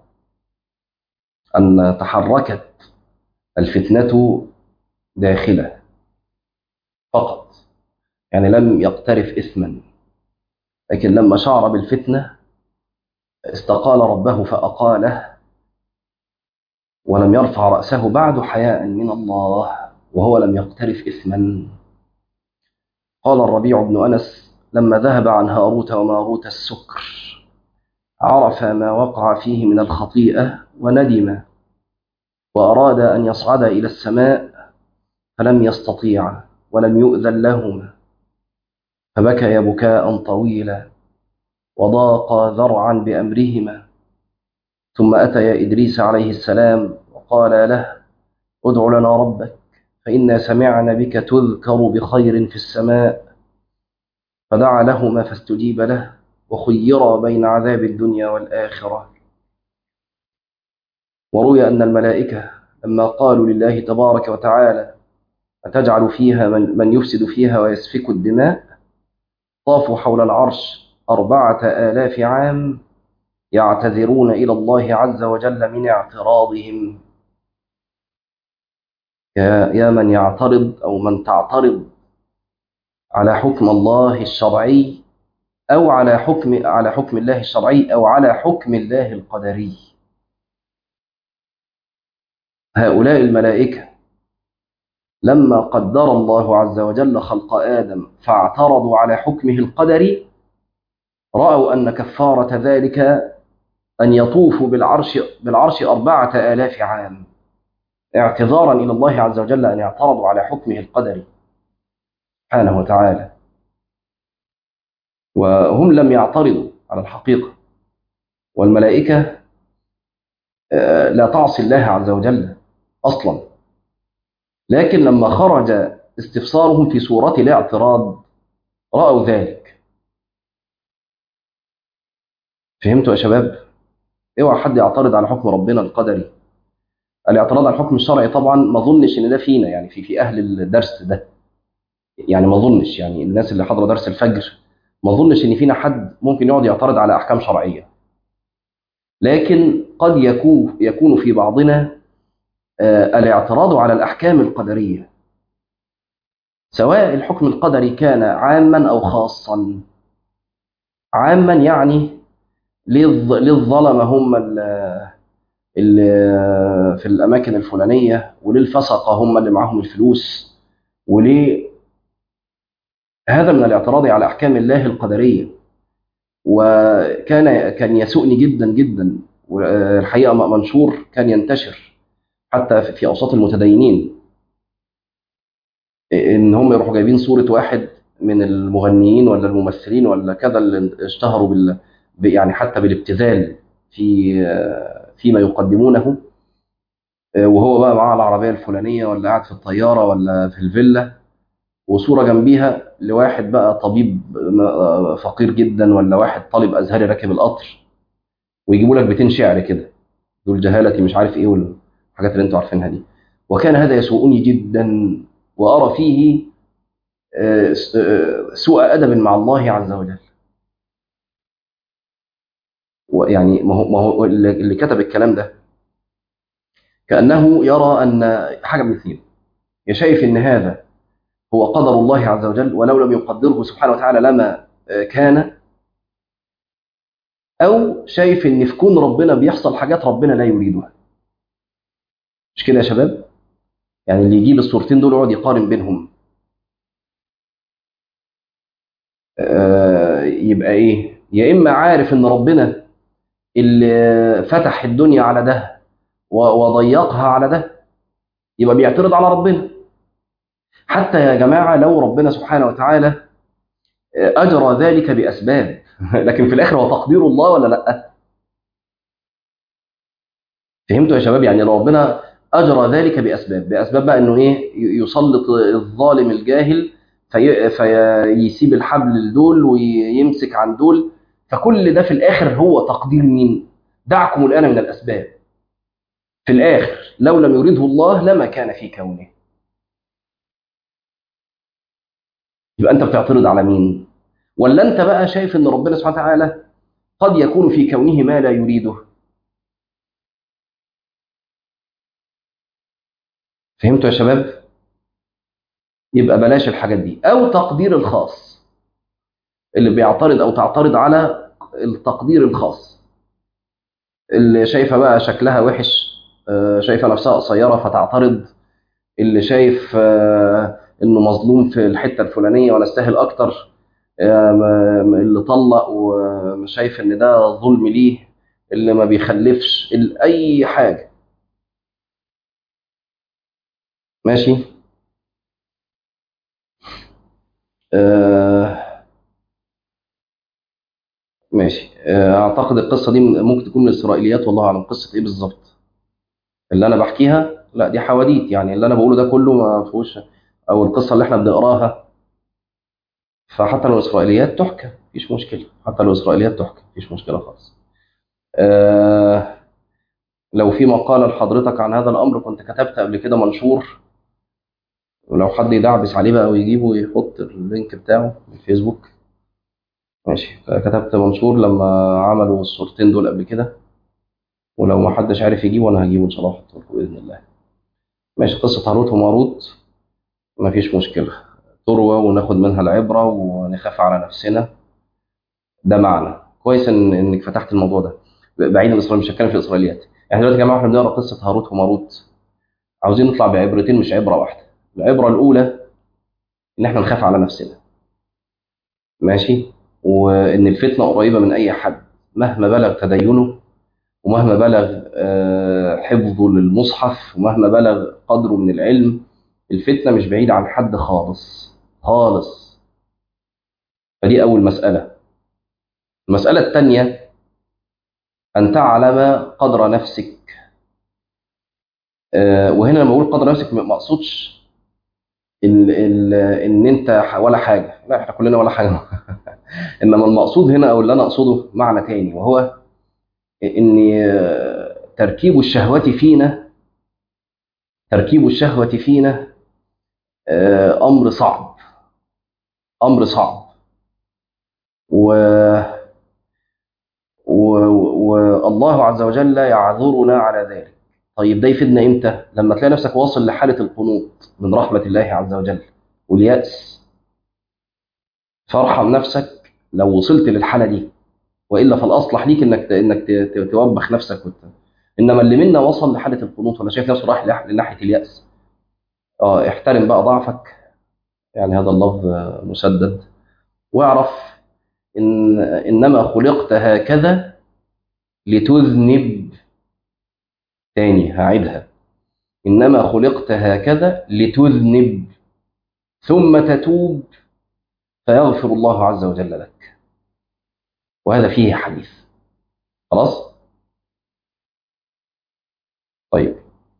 ان تحركت الفتنه داخله فقط يعني لم يقترف اثما لكن لما شعر بالفتنه استقال ربه فأقاله ولم يرفع رأسه بعد حياء من الله وهو لم يقترف إثما قال الربيع بن أنس لما ذهب عن هاروت وماروت السكر عرف ما وقع فيه من الخطيئة وندم وأراد أن يصعد إلى السماء فلم يستطيع ولم يؤذن لهما فبكى بكاء طويلا وضاق ذرعا بأمرهما ثم أتى إدريس عليه السلام وقال له ادع لنا ربك فإنا سمعنا بك تذكر بخير في السماء فدعا لهما فاستجيب له وخيرا بين عذاب الدنيا والآخرة وروي أن الملائكة لما قالوا لله تبارك وتعالى أتجعل فيها من, من يفسد فيها ويسفك الدماء طافوا حول العرش أربعة آلاف عام يعتذرون إلى الله عز وجل من اعتراضهم يا, يا من يعترض أو من تعترض على حكم الله الشرعي أو على حكم على حكم الله الشرعي أو على حكم الله القدري هؤلاء الملائكة لما قدر الله عز وجل خلق آدم فاعترضوا على حكمه القدري رأوا أن كفارة ذلك أن يطوفوا بالعرش, بالعرش أربعة آلاف عام اعتذارا إلى الله عز وجل أن يعترضوا على حكمه القدري سبحانه وتعالى وهم لم يعترضوا على الحقيقة والملائكة لا تعصي الله عز وجل أصلا لكن لما خرج استفسارهم في صورة الاعتراض رأوا ذلك فهمتوا يا شباب اوعى حد يعترض على حكم ربنا القدري الاعتراض على الحكم الشرعي طبعا ما اظنش ان ده فينا يعني في في اهل الدرس ده يعني ما اظنش يعني الناس اللي حاضره درس الفجر ما اظنش ان فينا حد ممكن يقعد يعترض على احكام شرعيه لكن قد يكون يكون في بعضنا آه الاعتراض على الاحكام القدريه سواء الحكم القدري كان عاما او خاصا عاما يعني للظلمه هم اللي في الاماكن الفلانيه وليه الفسقه هم اللي معاهم الفلوس وليه هذا من الاعتراض على احكام الله القدريه وكان كان يسوءني جدا جدا والحقيقه منشور كان ينتشر حتى في اوساط المتدينين ان هم يروحوا جايبين صوره واحد من المغنيين ولا الممثلين ولا كذا اللي اشتهروا بال يعني حتى بالابتذال في فيما يقدمونه وهو بقى معاه العربيه الفلانيه ولا قاعد في الطياره ولا في الفيلا وصوره جنبيها لواحد بقى طبيب فقير جدا ولا واحد طالب ازهري راكب القطر ويجيبوا لك بيتين شعر كده دول جهالتي مش عارف ايه والحاجات اللي انتوا عارفينها دي وكان هذا يسوءني جدا وارى فيه سوء ادب مع الله عز وجل ويعني ما هو ما هو اللي كتب الكلام ده كانه يرى ان حاجه من الاثنين يا شايف ان هذا هو قدر الله عز وجل ولو لم يقدره سبحانه وتعالى لما كان او شايف ان في كون ربنا بيحصل حاجات ربنا لا يريدها مش كده يا شباب يعني اللي يجيب الصورتين دول يقعد يقارن بينهم آه يبقى ايه يا اما عارف ان ربنا اللي فتح الدنيا على ده وضيقها على ده يبقى بيعترض على ربنا حتى يا جماعه لو ربنا سبحانه وتعالى اجرى ذلك باسباب لكن في الاخر هو تقدير الله ولا لا فهمتوا يا شباب يعني لو ربنا اجرى ذلك باسباب باسباب بقى انه ايه يسلط الظالم الجاهل في فيسيب الحبل لدول ويمسك عن دول فكل ده في الاخر هو تقدير مين دعكم الان من الاسباب في الاخر لو لم يريده الله لما كان في كونه يبقى انت بتعترض على مين ولا انت بقى شايف ان ربنا سبحانه وتعالى قد يكون في كونه ما لا يريده فهمتوا يا شباب يبقى بلاش الحاجات دي او تقدير الخاص اللي بيعترض او تعترض على التقدير الخاص اللي شايفه بقى شكلها وحش شايفه نفسها قصيره فتعترض اللي شايف انه مظلوم في الحته الفلانيه وانا استاهل اكتر اللي طلق وشايف ان ده ظلم ليه اللي ما بيخلفش اي حاجه ماشي آه ماشي آه اعتقد القصه دي ممكن تكون من الاسرائيليات والله اعلم قصه ايه بالظبط اللي انا بحكيها لا دي حواديت يعني اللي انا بقوله ده كله ما فيهوش او القصه اللي احنا بنقراها فحتى لو اسرائيليات تحكى مفيش مشكله حتى لو اسرائيليات تحكى مفيش مشكله خالص آه لو في مقاله لحضرتك عن هذا الامر كنت كتبت قبل كده منشور ولو حد يدعبس عليه بقى ويجيبه ويحط اللينك بتاعه في الفيسبوك ماشي كتبت منشور لما عملوا الصورتين دول قبل كده ولو ما حدش عارف يجيبه انا هجيبه ان شاء الله واحطه لكم باذن الله ماشي قصه هاروت وماروت مفيش مشكله تروى وناخد منها العبره ونخاف على نفسنا ده معنى كويس ان انك فتحت الموضوع ده بعيد عن الاسرائيل مش هتكلم في الاسرائيليات احنا دلوقتي يا جماعه احنا بنقرا قصه هاروت وماروت عاوزين نطلع بعبرتين مش عبره واحده العبره الاولى ان احنا نخاف على نفسنا ماشي وان الفتنه قريبه من اي حد مهما بلغ تدينه ومهما بلغ حفظه للمصحف ومهما بلغ قدره من العلم الفتنه مش بعيده عن حد خالص خالص فدي اول مساله المساله الثانيه ان تعلم قدر نفسك وهنا لما اقول قدر نفسك ما اقصدش ال ال ان انت ولا حاجه لا احنا كلنا ولا حاجه انما المقصود هنا او اللي انا اقصده معنى تاني وهو ان تركيب الشهوه فينا تركيب الشهوه فينا امر صعب امر صعب و والله عز وجل يعذرنا على ذلك طيب ده يفيدنا امتى لما تلاقي نفسك واصل لحاله القنوط من رحمه الله عز وجل والياس فارحم نفسك لو وصلت للحاله دي والا فالاصلح ليك انك انك توبخ نفسك وت... انما اللي منا وصل لحاله القنوط ولا شايف نفسه رايح لح- لناحيه الياس اه احترم بقى ضعفك يعني هذا اللفظ آه، مسدد واعرف ان انما خلقت هكذا لتذنب تاني هعيدها انما خلقت هكذا لتذنب ثم تتوب فيغفر الله عز وجل لك وهذا فيه حديث خلاص طيب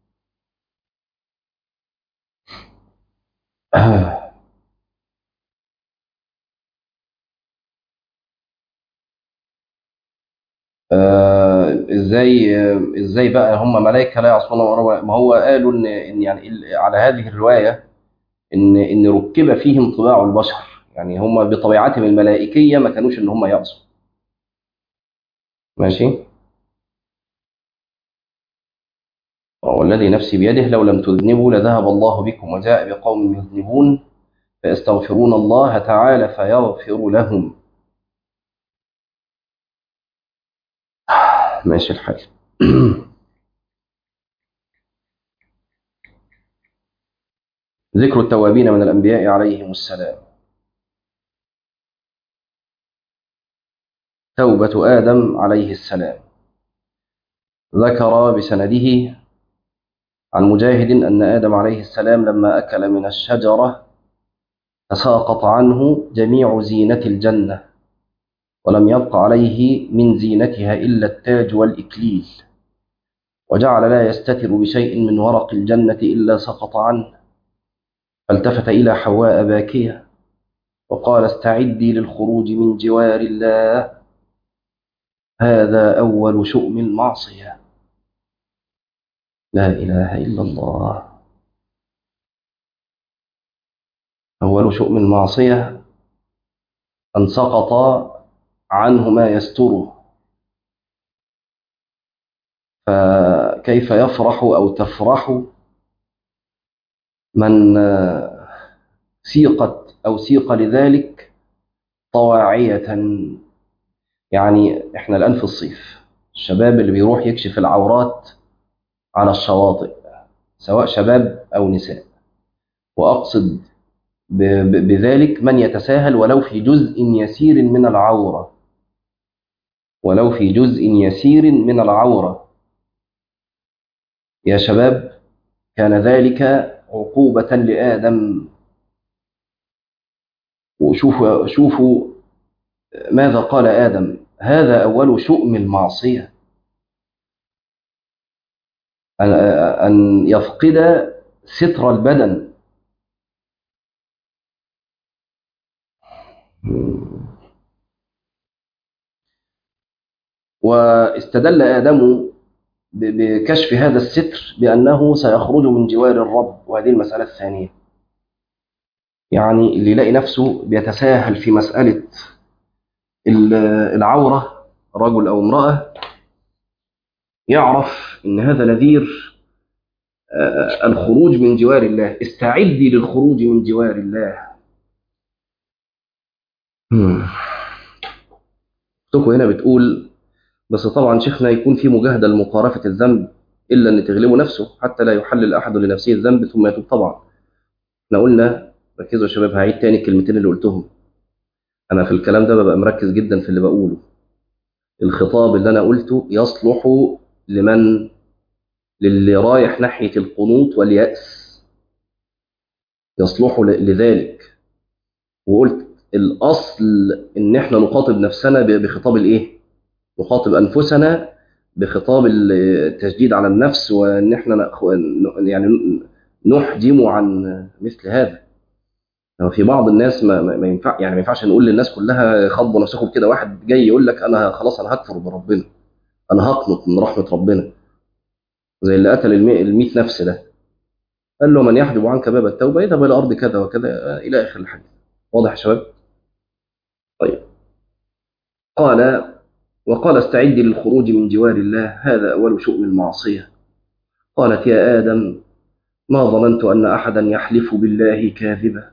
آه، ازاي آه، ازاي بقى هم ملائكه لا يعصون الله ما أمرهم؟ ما هو قالوا ان ان يعني ال- على هذه الروايه ان ان ركب فيهم طباع البشر يعني هم بطبيعتهم الملائكيه ما كانوش ان هم يعصوا ماشي والذي نفسي بيده لو لم تذنبوا لذهب الله بكم وجاء بقوم يذنبون فيستغفرون الله تعالى فيغفر لهم ماشي الحال ذكر التوابين من الأنبياء عليهم السلام توبة آدم عليه السلام ذكر بسنده عن مجاهد أن آدم عليه السلام لما أكل من الشجرة تساقط عنه جميع زينة الجنة ولم يبق عليه من زينتها إلا التاج والإكليل وجعل لا يستتر بشيء من ورق الجنة إلا سقط عنه فالتفت إلى حواء باكية وقال استعدي للخروج من جوار الله هذا أول شؤم المعصية لا إله إلا الله أول شؤم المعصية أن سقط عنه ما يستره فكيف يفرح أو تفرح من سيقت أو سيق لذلك طواعية يعني إحنا الآن في الصيف الشباب اللي بيروح يكشف العورات على الشواطئ سواء شباب أو نساء وأقصد ب- ب- بذلك من يتساهل ولو في جزء يسير من العورة ولو في جزء يسير من العورة يا شباب كان ذلك عقوبة لآدم وشوفوا شوفوا ماذا قال آدم هذا أول شؤم المعصية أن أن يفقد ستر البدن واستدل آدم ب- بكشف هذا الستر بأنه سيخرج من جوار الرب وهذه المسألة الثانية يعني اللي يلاقي نفسه بيتساهل في مسألة ال- العورة رجل أو امرأة يعرف إن هذا نذير آه، الخروج من جوار الله استعدي للخروج من جوار الله اختكم هنا بتقول بس طبعا شيخنا يكون في مجاهدة لمقارفة الذنب إلا أن تغلبه نفسه حتى لا يحلل أحد لنفسه الذنب ثم يتوب طبعا احنا قلنا ركزوا يا شباب هعيد تاني الكلمتين اللي قلتهم أنا في الكلام ده ببقى مركز جدا في اللي بقوله الخطاب اللي أنا قلته يصلح لمن للي رايح ناحية القنوط واليأس يصلح ل- لذلك وقلت الأصل إن إحنا نخاطب نفسنا ب- بخطاب الإيه؟ نخاطب أنفسنا بخطاب التشديد على النفس وإن إحنا نأخ- ن- يعني نحجم عن مثل هذا لو في بعض الناس ما, ما ما ينفع يعني ما ينفعش نقول للناس كلها خضوا نفسكم كده واحد جاي يقول لك انا خلاص انا هكفر بربنا انا هقنط من رحمه ربنا زي اللي قتل المئة, المئة نفس ده قال له من يحجب عنك باب التوبه يذهب الى ارض كذا وكذا الى اخر الحديث واضح يا شباب طيب قال وقال استعدي للخروج من جوار الله هذا اول شؤم المعصيه قالت يا ادم ما ظننت ان احدا يحلف بالله كاذبا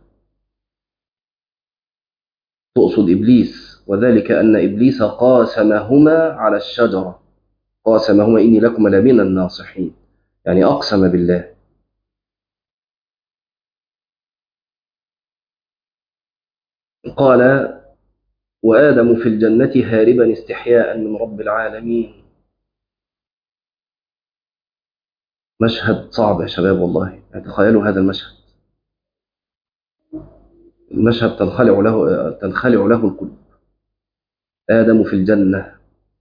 تقصد ابليس وذلك ان ابليس قاسمهما على الشجره قاسمهما إني لكم لمن الناصحين يعني أقسم بالله قال وآدم في الجنة هاربا استحياء من رب العالمين مشهد صعب يا شباب والله يعني تخيلوا هذا المشهد المشهد تنخلع له تنخلع له القلوب آدم في الجنة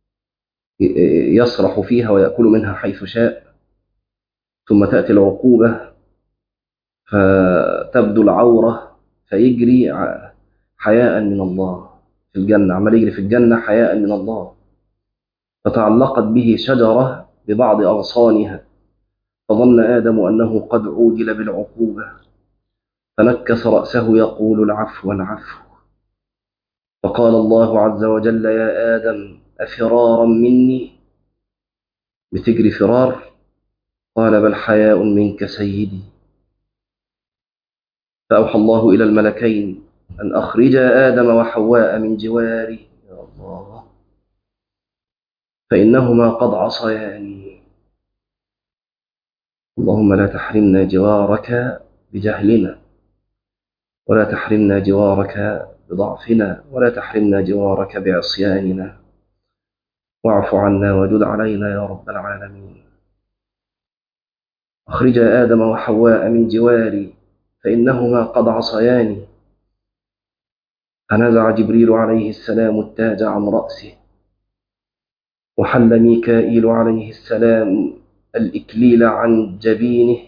يسرح فيها ويأكل منها حيث شاء ثم تأتي العقوبة فتبدو العورة فيجري حياء من الله في الجنة عمال يجري في الجنة حياء من الله فتعلقت به شجرة ببعض أغصانها فظن آدم أنه قد عوجل بالعقوبة فنكس رأسه يقول العفو العفو فقال الله عز وجل يا آدم أفرارا مني بتجري فرار قال بل حياء منك سيدي فأوحى الله إلى الملكين أن أخرجا آدم وحواء من جواري يا الله فإنهما قد عصياني اللهم لا تحرمنا جوارك بجهلنا ولا تحرمنا جوارك بضعفنا ولا تحرمنا جوارك بعصياننا واعف عنا وجد علينا يا رب العالمين أخرج آدم وحواء من جواري فإنهما قد عصياني فنزع جبريل عليه السلام التاج عن رأسه وحل ميكائيل عليه السلام الإكليل عن جبينه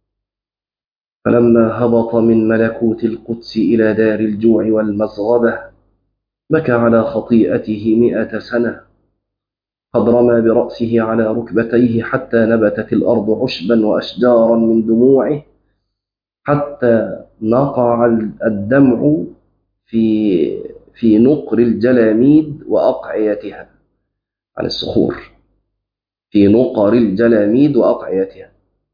فلما هبط من ملكوت القدس إلى دار الجوع والمزغبة بكى على خطيئته مئة سنة قد رمى برأسه على ركبتيه حتى نبتت الأرض عشبا وأشجارا من دموعه حتى نقع الدمع في في نقر الجلاميد وأقعيتها عن الصخور في نقر الجلاميد وأقعيتها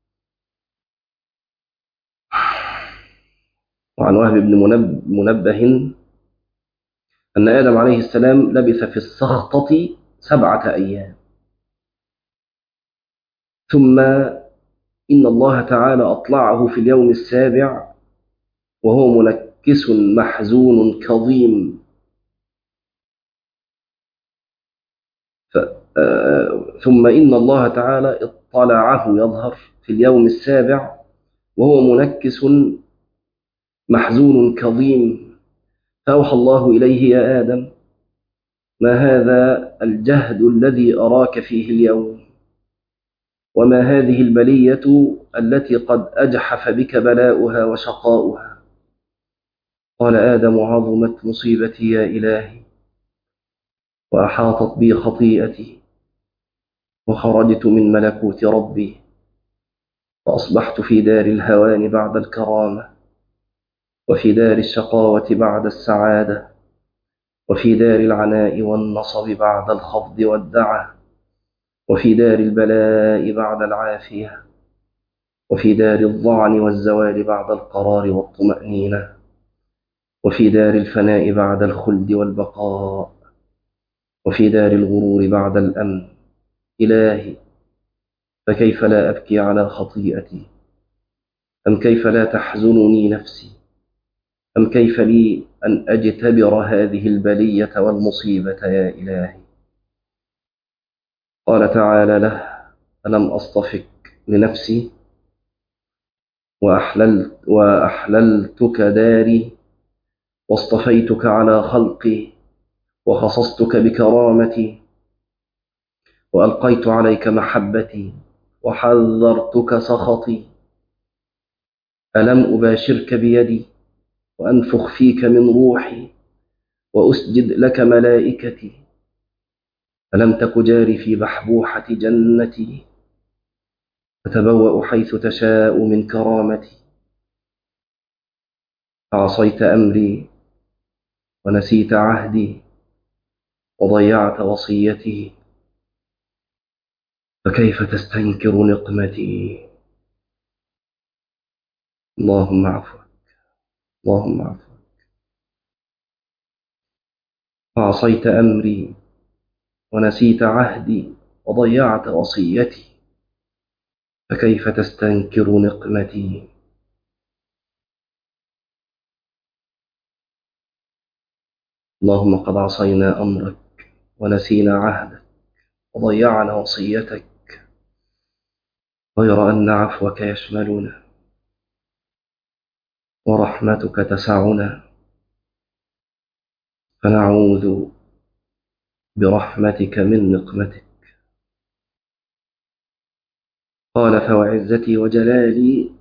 وعن وهب بن منبه أن آدم عليه السلام لبث في السخطة سبعة أيام ثم إن الله تعالى أطلعه في اليوم السابع وهو منكس محزون كظيم ف... آه... ثم إن الله تعالى اطلعه يظهر في اليوم السابع وهو منكس محزون كظيم فأوحى الله إليه يا آدم ما هذا الجهد الذي أراك فيه اليوم وما هذه البلية التي قد أجحف بك بلاؤها وشقاؤها قال آدم عظمت مصيبتي يا إلهي وأحاطت بي خطيئتي وخرجت من ملكوت ربي فأصبحت في دار الهوان بعد الكرامة وفي دار الشقاوة بعد السعادة وفي دار العناء والنصب بعد الخفض والدعة وفي دار البلاء بعد العافية وفي دار الظعن والزوال بعد القرار والطمأنينة وفي دار الفناء بعد الخلد والبقاء وفي دار الغرور بعد الأمن إلهي فكيف لا أبكي على خطيئتي أم كيف لا تحزنني نفسي أم كيف لي أن أجتبر هذه البلية والمصيبة يا إلهي قال تعالى له ألم أصطفك لنفسي وأحللت وأحللتك داري واصطفيتك على خلقي وخصصتك بكرامتي وألقيت عليك محبتي وحذرتك سخطي ألم أباشرك بيدي وأنفخ فيك من روحي وأسجد لك ملائكتي ألم تك جاري في بحبوحة جنتي تتبوأ حيث تشاء من كرامتي فعصيت أمري ونسيت عهدي وضيعت وصيتي فكيف تستنكر نقمتي اللهم عفوك اللهم عفوك فعصيت أمري ونسيت عهدي وضيعت وصيتي فكيف تستنكر نقمتي اللهم قد عصينا أمرك ونسينا عهدك وضيعنا وصيتك غير أن عفوك يشملنا ورحمتك تسعنا فنعوذ برحمتك من نقمتك قال فوعزتي وجلالي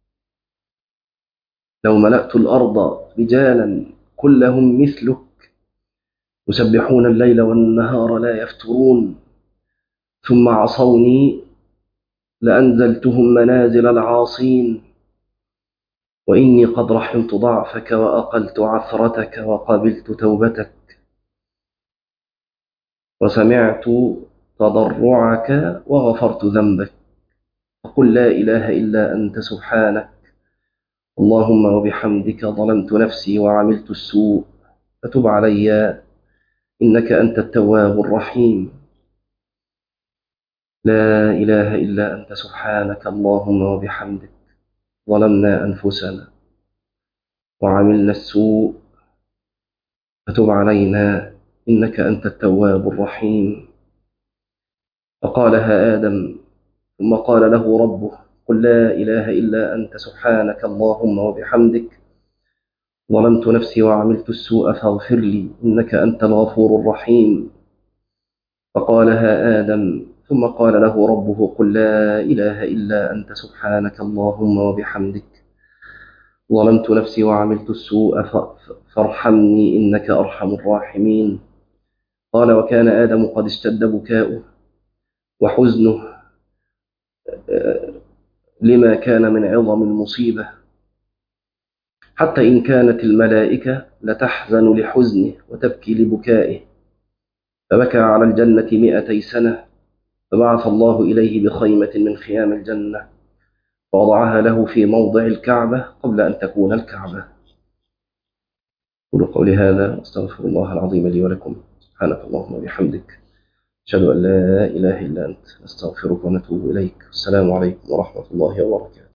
لو ملأت الأرض رجالا كلهم مثلك يسبحون الليل والنهار لا يفترون ثم عصوني لأنزلتهم منازل العاصين وإني قد رحمت ضعفك وأقلت عثرتك وقبلت توبتك وسمعت تضرعك وغفرت ذنبك فقل لا إله إلا أنت سبحانك اللهم وبحمدك ظلمت نفسي وعملت السوء فتب علي إنك أنت التواب الرحيم لا إله إلا أنت سبحانك اللهم وبحمدك ظلمنا أنفسنا وعملنا السوء فتب علينا إنك أنت التواب الرحيم فقالها آدم ثم قال له ربه قل لا إله إلا أنت سبحانك اللهم وبحمدك ظلمت نفسي وعملت السوء فاغفر لي إنك أنت الغفور الرحيم فقالها آدم ثم قال له ربه قل لا إله إلا أنت سبحانك اللهم وبحمدك ظلمت نفسي وعملت السوء فارحمني إنك أرحم الراحمين قال وكان آدم قد اشتد بكاؤه وحزنه لما كان من عظم المصيبة حتى إن كانت الملائكة لتحزن لحزنه وتبكي لبكائه فبكى على الجنة مئتي سنة فبعث الله إليه بخيمة من خيام الجنة ووضعها له في موضع الكعبة قبل أن تكون الكعبة قولوا قولي هذا واستغفر الله العظيم لي ولكم سبحانك اللهم وبحمدك أشهد أن لا إله إلا أنت نستغفرك ونتوب إليك السلام عليكم ورحمة الله وبركاته